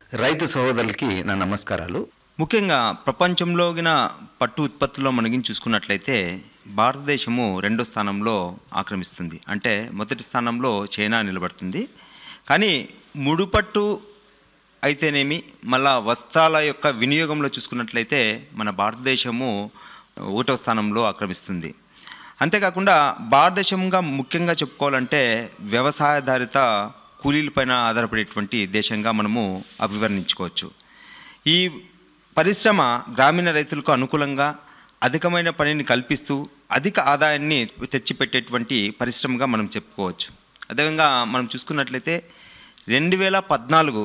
రైతు సహోదరులకి నా నమస్కారాలు ముఖ్యంగా ప్రపంచంలో గిన పట్టు ఉత్పత్తుల్లో మనకి చూసుకున్నట్లయితే భారతదేశము రెండో స్థానంలో ఆక్రమిస్తుంది అంటే మొదటి స్థానంలో చైనా నిలబడుతుంది కానీ ముడిపట్టు అయితేనేమి మళ్ళా వస్త్రాల యొక్క వినియోగంలో చూసుకున్నట్లయితే మన భారతదేశము ఒకటో స్థానంలో ఆక్రమిస్తుంది అంతేకాకుండా భారతదేశంగా ముఖ్యంగా చెప్పుకోవాలంటే వ్యవసాయాధారిత కూలీలపైన ఆధారపడేటువంటి దేశంగా మనము అభివర్ణించుకోవచ్చు ఈ పరిశ్రమ గ్రామీణ రైతులకు అనుకూలంగా అధికమైన పనిని కల్పిస్తూ అధిక ఆదాయాన్ని తెచ్చిపెట్టేటువంటి పరిశ్రమగా మనం చెప్పుకోవచ్చు అదేవిధంగా మనం చూసుకున్నట్లయితే రెండు వేల పద్నాలుగు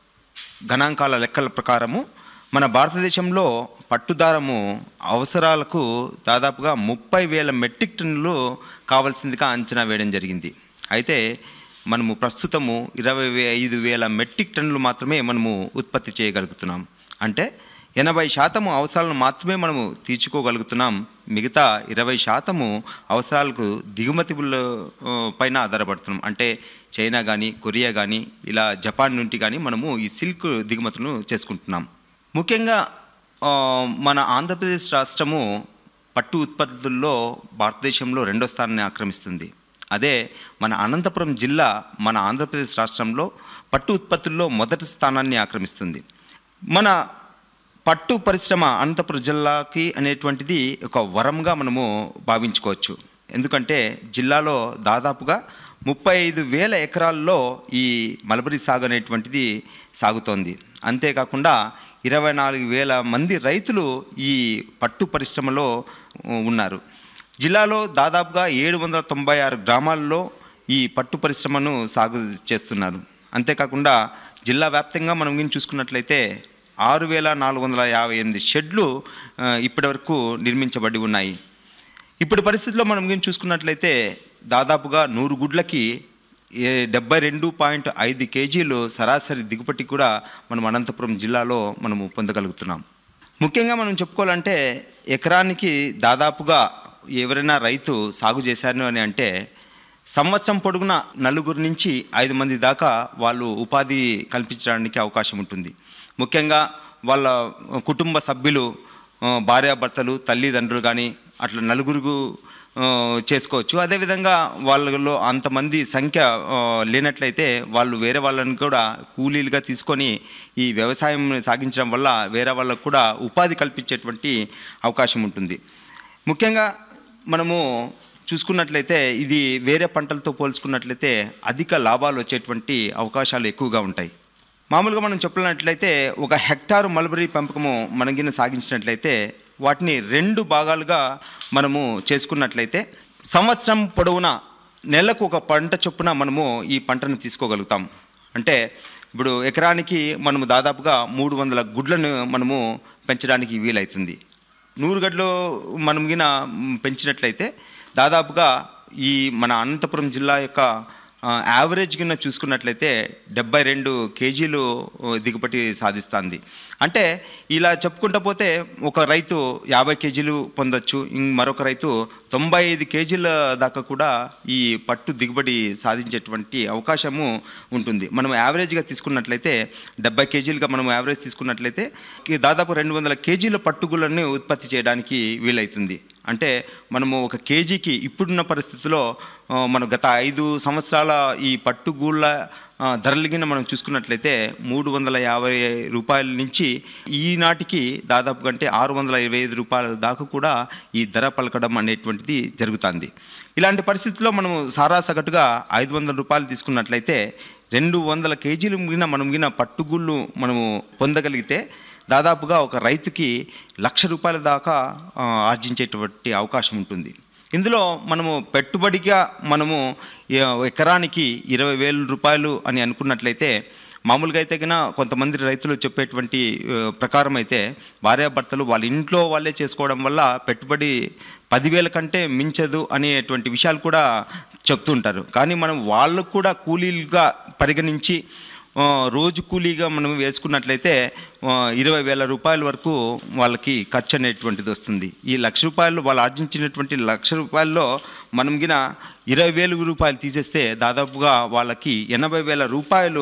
గణాంకాల లెక్కల ప్రకారము మన భారతదేశంలో పట్టుదారము అవసరాలకు దాదాపుగా ముప్పై వేల మెట్రిక్ టన్నులు కావాల్సిందిగా అంచనా వేయడం జరిగింది అయితే మనము ప్రస్తుతము ఇరవై వే ఐదు వేల మెట్రిక్ టన్నులు మాత్రమే మనము ఉత్పత్తి చేయగలుగుతున్నాం అంటే ఎనభై శాతము అవసరాలను మాత్రమే మనము తీర్చుకోగలుగుతున్నాం మిగతా ఇరవై శాతము అవసరాలకు దిగుమతుల ఆ, పైన ఆధారపడుతున్నాం అంటే చైనా కానీ కొరియా కానీ ఇలా జపాన్ నుండి కానీ మనము ఈ సిల్క్ దిగుమతులను చేసుకుంటున్నాం ముఖ్యంగా ఆ, మన ఆంధ్రప్రదేశ్ రాష్ట్రము పట్టు ఉత్పత్తుల్లో భారతదేశంలో రెండో స్థానాన్ని ఆక్రమిస్తుంది అదే మన అనంతపురం జిల్లా మన ఆంధ్రప్రదేశ్ రాష్ట్రంలో పట్టు ఉత్పత్తుల్లో మొదటి స్థానాన్ని ఆక్రమిస్తుంది మన పట్టు పరిశ్రమ అనంతపురం జిల్లాకి అనేటువంటిది ఒక వరంగా మనము భావించుకోవచ్చు ఎందుకంటే జిల్లాలో దాదాపుగా ముప్పై ఐదు వేల ఎకరాల్లో ఈ మలబరీ సాగు అనేటువంటిది సాగుతోంది అంతేకాకుండా ఇరవై నాలుగు వేల మంది రైతులు ఈ పట్టు పరిశ్రమలో ఉన్నారు జిల్లాలో దాదాపుగా ఏడు వందల తొంభై ఆరు గ్రామాల్లో ఈ పట్టు పరిశ్రమను సాగు చేస్తున్నారు అంతేకాకుండా జిల్లా వ్యాప్తంగా మనం కానీ చూసుకున్నట్లయితే ఆరు వేల నాలుగు వందల యాభై ఎనిమిది షెడ్లు ఆ, ఇప్పటివరకు నిర్మించబడి ఉన్నాయి ఇప్పుడు పరిస్థితిలో మనం కానీ చూసుకున్నట్లయితే దాదాపుగా నూరు గుడ్లకి ఏ డెబ్బై రెండు పాయింట్ ఐదు కేజీలు సరాసరి దిగుబడి కూడా మనం అనంతపురం జిల్లాలో మనము పొందగలుగుతున్నాం ముఖ్యంగా మనం చెప్పుకోవాలంటే ఎకరానికి దాదాపుగా ఎవరైనా రైతు సాగు చేశారు అని అంటే సంవత్సరం పొడుగున నలుగురు నుంచి ఐదు మంది దాకా వాళ్ళు ఉపాధి కల్పించడానికి అవకాశం ఉంటుంది ముఖ్యంగా వాళ్ళ కుటుంబ సభ్యులు ఆ, భార్యాభర్తలు తల్లిదండ్రులు కానీ అట్లా నలుగురు ఆ, చేసుకోవచ్చు అదేవిధంగా వాళ్ళలో అంతమంది సంఖ్య ఆ, లేనట్లయితే వాళ్ళు వేరే వాళ్ళని కూడా కూలీలుగా తీసుకొని ఈ వ్యవసాయం సాగించడం వల్ల వేరే వాళ్ళకు కూడా ఉపాధి కల్పించేటువంటి అవకాశం ఉంటుంది ముఖ్యంగా మనము చూసుకున్నట్లయితే ఇది వేరే పంటలతో పోల్చుకున్నట్లయితే అధిక లాభాలు వచ్చేటువంటి అవకాశాలు ఎక్కువగా ఉంటాయి మామూలుగా మనం చెప్పినట్లయితే ఒక హెక్టారు మల్బరీ పెంపకము మనగిన సాగించినట్లయితే వాటిని రెండు భాగాలుగా మనము చేసుకున్నట్లయితే సంవత్సరం పొడవునా నెలకు ఒక పంట చొప్పున మనము ఈ పంటను తీసుకోగలుగుతాం అంటే ఇప్పుడు ఎకరానికి మనము దాదాపుగా మూడు వందల గుడ్లను మనము పెంచడానికి వీలవుతుంది నూరు గడ్లు మనం గిన పెంచినట్లయితే దాదాపుగా ఈ మన అనంతపురం జిల్లా యొక్క ఆ, యావరేజ్ కింద చూసుకున్నట్లయితే డెబ్బై రెండు కేజీలు ఆ, దిగుబడి సాధిస్తుంది అంటే ఇలా చెప్పుకుంటూ పోతే ఒక రైతు యాభై కేజీలు పొందొచ్చు ఇం- మరొక రైతు తొంభై ఐదు కేజీల దాకా కూడా ఈ పట్టు దిగుబడి సాధించేటువంటి అవకాశము ఉంటుంది మనం యావరేజ్గా తీసుకున్నట్లయితే డెబ్బై కేజీలుగా మనం యావరేజ్ తీసుకున్నట్లయితే ఈ దాదాపు రెండు వందల కేజీల పట్టుగులను ఉత్పత్తి చేయడానికి వీలవుతుంది అంటే మనము ఒక కేజీకి ఇప్పుడున్న పరిస్థితిలో ఆ, మన గత ఐదు సంవత్సరాల ఈ పట్టుగూళ్ళ ఆ, ధరలగిన మనం చూసుకున్నట్లయితే మూడు వందల యాభై రూపాయల నుంచి ఈనాటికి దాదాపు కంటే ఆరు వందల ఇరవై ఐదు రూపాయల దాకా కూడా ఈ ధర పలకడం అనేటువంటిది జరుగుతుంది ఇలాంటి పరిస్థితుల్లో మనము సారా సగటుగా ఐదు వందల రూపాయలు తీసుకున్నట్లయితే రెండు వందల కేజీలు మిగిలిన మనం మిగిలిన పట్టుగుళ్ళు మనము పొందగలిగితే దాదాపుగా ఒక రైతుకి లక్ష రూపాయల దాకా ఆ, ఆర్జించేటువంటి అవకాశం ఉంటుంది ఇందులో మనము పెట్టుబడిగా మనము ఎ- ఎకరానికి ఇరవై వేల రూపాయలు అని అనుకున్నట్లయితే మామూలుగా అయితే కన్నా కొంతమంది రైతులు చెప్పేటువంటి ఆ, ప్రకారం అయితే భార్యాభర్తలు వాళ్ళ ఇంట్లో వాళ్ళే చేసుకోవడం వల్ల పెట్టుబడి పదివేల కంటే మించదు అనేటువంటి విషయాలు కూడా చెప్తుంటారు కానీ మనం వాళ్ళకు కూడా కూలీలుగా పరిగణించి ఆ, రోజు కూలీగా మనం వేసుకున్నట్లయితే ఆ, ఇరవై వేల రూపాయల వరకు వాళ్ళకి ఖర్చు అనేటువంటిది వస్తుంది ఈ లక్ష రూపాయలు వాళ్ళు ఆర్జించినటువంటి లక్ష రూపాయల్లో మనం గిన ఇరవై వేల రూపాయలు తీసేస్తే దాదాపుగా వాళ్ళకి ఎనభై వేల రూపాయలు